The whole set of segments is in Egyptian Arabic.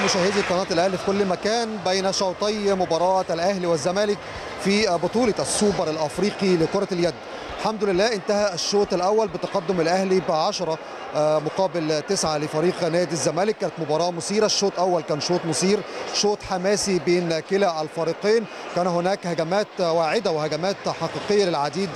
مشاهدي قناه الاهلي في كل مكان بين شوطي مباراه الاهلي والزمالك في بطوله السوبر الافريقي لكره اليد الحمد لله انتهى الشوط الاول بتقدم الاهلي ب 10 مقابل 9 لفريق نادي الزمالك كانت مباراه مثيره الشوط الاول كان شوط مثير شوط حماسي بين كلا الفريقين كان هناك هجمات واعده وهجمات حقيقيه للعديد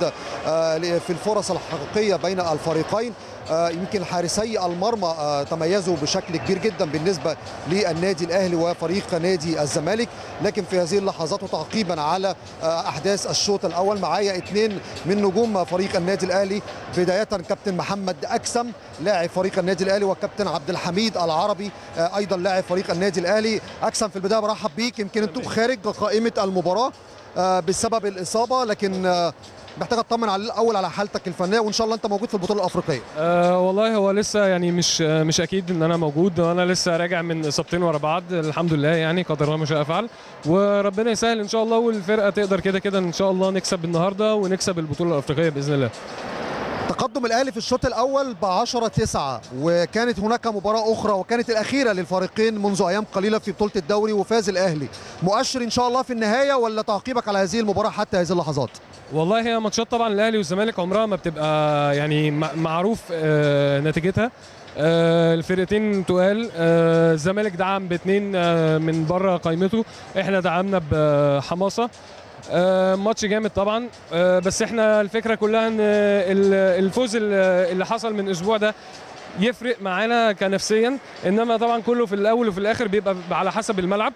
في الفرص الحقيقيه بين الفريقين يمكن حارسي المرمى تميزوا بشكل كبير جدا بالنسبه للنادي الاهلي وفريق نادي الزمالك لكن في هذه اللحظات وتعقيبا على احداث الشوط الاول معايا اثنين من نجوم فريق النادي الاهلي بدايه كابتن محمد اكسم لاعب فريق النادي الاهلي والكابتن عبد الحميد العربي ايضا لاعب فريق النادي الاهلي اكسم في البدايه برحب بيك يمكن انتم خارج قائمه المباراه بسبب الاصابه لكن محتاج اطمن على الاول على حالتك الفنيه وان شاء الله انت موجود في البطوله الافريقيه أه والله هو لسه يعني مش مش اكيد ان انا موجود وانا لسه راجع من اصابتين ورا بعض الحمد لله يعني قدر الله ما شاء فعل وربنا يسهل ان شاء الله والفرقه تقدر كده كده ان شاء الله نكسب النهارده ونكسب البطوله الافريقيه باذن الله تقدم الاهلي في الشوط الاول ب 10 9 وكانت هناك مباراه اخرى وكانت الاخيره للفريقين منذ ايام قليله في بطوله الدوري وفاز الاهلي مؤشر ان شاء الله في النهايه ولا تعقيبك على هذه المباراه حتى هذه اللحظات والله هي ماتشات طبعا الاهلي والزمالك عمرها ما بتبقى يعني معروف آه نتيجتها آه الفرقتين تقال آه الزمالك دعم باثنين من بره قائمته احنا دعمنا بحماسه ماتش جامد طبعا بس احنا الفكره كلها ان الفوز اللي حصل من اسبوع ده يفرق معانا كنفسيا انما طبعا كله في الاول وفي الاخر بيبقى على حسب الملعب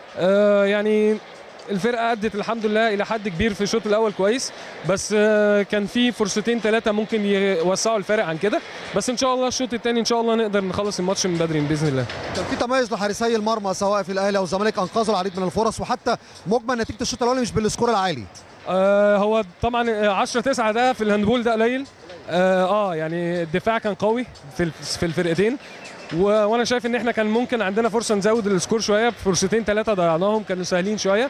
يعني الفرقه ادت الحمد لله الى حد كبير في الشوط الاول كويس بس كان في فرصتين ثلاثه ممكن يوسعوا الفارق عن كده بس ان شاء الله الشوط الثاني ان شاء الله نقدر نخلص الماتش من بدري باذن الله كان في تميز لحارسي المرمى سواء في الاهلي او الزمالك انقذوا العديد من الفرص وحتى مجمل نتيجه الشوط الاول مش بالسكور العالي آه هو طبعا 10 9 ده في الهاندبول ده قليل آه, اه يعني الدفاع كان قوي في في الفرقتين وانا شايف ان احنا كان ممكن عندنا فرصه نزود السكور شويه بفرصتين ثلاثه ضيعناهم كانوا سهلين شويه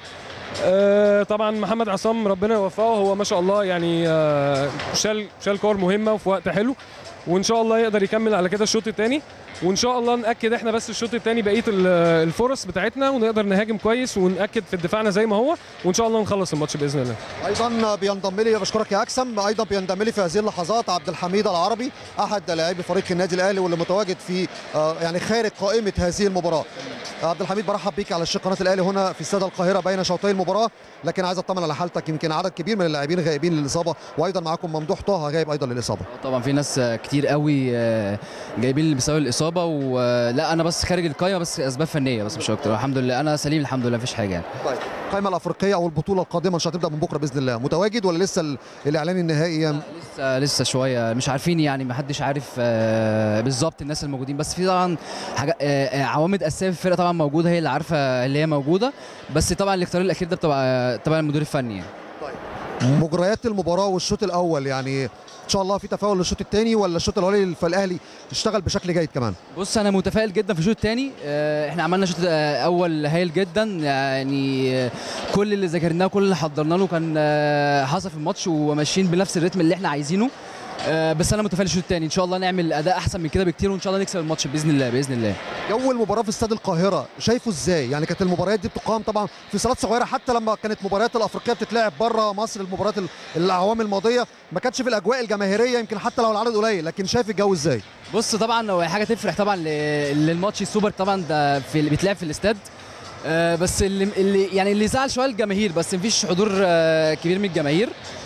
آه طبعا محمد عصام ربنا يوفقه هو ما شاء الله يعني آه شال شال كور مهمه وفي وقت حلو وان شاء الله يقدر يكمل على كده الشوط الثاني وان شاء الله ناكد احنا بس الشوط الثاني بقيه الفرص بتاعتنا ونقدر نهاجم كويس وناكد في دفاعنا زي ما هو وان شاء الله نخلص الماتش باذن الله ايضا بينضم لي بشكرك يا اكسم ايضا بينضم لي في هذه اللحظات عبد الحميد العربي احد لاعبي فريق النادي الاهلي واللي متواجد في يعني خارج قائمه هذه المباراه عبد الحميد برحب بيك على الشق قناه الاهلي هنا في استاد القاهره بين شوطي المباراه لكن عايز اطمن على حالتك يمكن عدد كبير من اللاعبين غائبين للاصابه وايضا معاكم ممدوح طه غايب ايضا للاصابه طبعا في ناس كتير قوي جايبين بسبب الاصابه ولا انا بس خارج القائمه بس اسباب فنيه بس مش اكتر الحمد لله انا سليم الحمد لله مفيش حاجه يعني طيب القائمه الافريقيه او البطوله القادمه مش هتبدا من بكره باذن الله متواجد ولا لسه الاعلان النهائي لسه لسه شويه مش عارفين يعني ما حدش عارف بالظبط الناس الموجودين بس في طبعا حاجه عوامل اساسيه في الفرقه طبعا موجوده هي اللي عارفه اللي هي موجوده بس طبعا الاختيار الاخير ده بتبقى طبعا المدير الفني يعني. طيب مجريات المباراه والشوط الاول يعني ان شاء الله في تفاؤل للشوط الثاني ولا الشوط الاولاني فالاهلي اشتغل بشكل جيد كمان بص انا متفائل جدا في الشوط الثاني احنا عملنا شوط اول هايل جدا يعني كل اللي ذاكرناه كل اللي حضرنا له كان حصل في الماتش وماشيين بنفس الريتم اللي احنا عايزينه بس انا متفائل الشوط الثاني ان شاء الله نعمل اداء احسن من كده بكتير وان شاء الله نكسب الماتش باذن الله باذن الله جو المباراه في استاد القاهره شايفه ازاي يعني كانت المباريات دي بتقام طبعا في صالات صغيره حتى لما كانت مباريات الافريقيه بتتلعب بره مصر المباريات الاعوام الماضيه ما كانتش في الاجواء الجماهيريه يمكن حتى لو العدد قليل لكن شايف الجو ازاي بص طبعا هو حاجه تفرح طبعا للماتش السوبر طبعا ده في اللي بيتلعب في الاستاد آه بس اللي, اللي يعني اللي زعل شويه الجماهير بس مفيش حضور آه كبير من الجماهير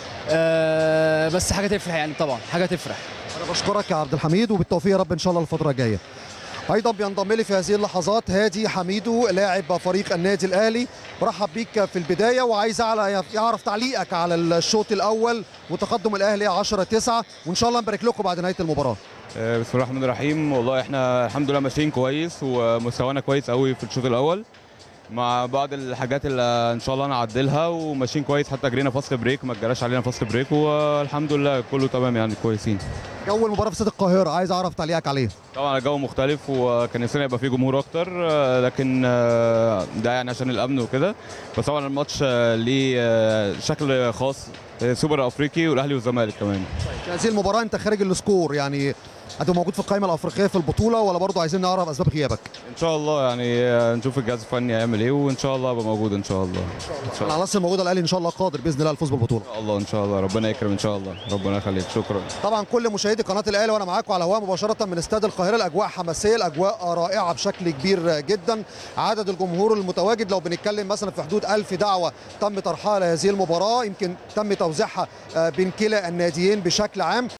آه بس حاجه تفرح يعني طبعا حاجه تفرح انا بشكرك يا عبد الحميد وبالتوفيق يا رب ان شاء الله الفتره الجايه ايضا بينضم لي في هذه اللحظات هادي حميدو لاعب فريق النادي الاهلي برحب بيك في البدايه وعايز يعرف تعليقك على الشوط الاول وتقدم الاهلي 10 9 وان شاء الله نبارك لكم بعد نهايه المباراه بسم الله الرحمن الرحيم والله احنا الحمد لله ماشيين كويس ومستوانا كويس قوي في الشوط الاول مع بعض الحاجات اللي ان شاء الله نعدلها وماشيين كويس حتى جرينا فاصل بريك ما جراش علينا فاصل بريك والحمد لله كله تمام يعني كويسين جو المباراه في استاد القاهره عايز اعرف تعليقك عليه طبعا الجو مختلف وكان نفسنا يبقى فيه جمهور اكتر لكن ده يعني عشان الامن وكده بس طبعا الماتش ليه شكل خاص سوبر افريقي والاهلي والزمالك كمان في هذه المباراه انت خارج السكور يعني هتبقى موجود في القائمه الافريقيه في البطوله ولا برضه عايزين نعرف اسباب غيابك ان شاء الله يعني آه، نشوف الجهاز الفني هيعمل ايه وان شاء الله ابقى موجود ان شاء الله ان شاء الله العناصر الموجوده الاهلي ان شاء الله قادر باذن الله الفوز بالبطوله ان شاء الله ان شاء الله ربنا يكرم ان شاء الله ربنا يخليك شكرا طبعا كل مشاهدي قناه الاهلي وانا معاكم على الهواء مباشره من استاد القاهره الاجواء حماسيه الاجواء رائعه بشكل كبير جدا عدد الجمهور المتواجد لو بنتكلم مثلا في حدود ألف دعوه تم طرحها لهذه المباراه يمكن تم توزيعها آه، بين كلا الناديين بشكل عام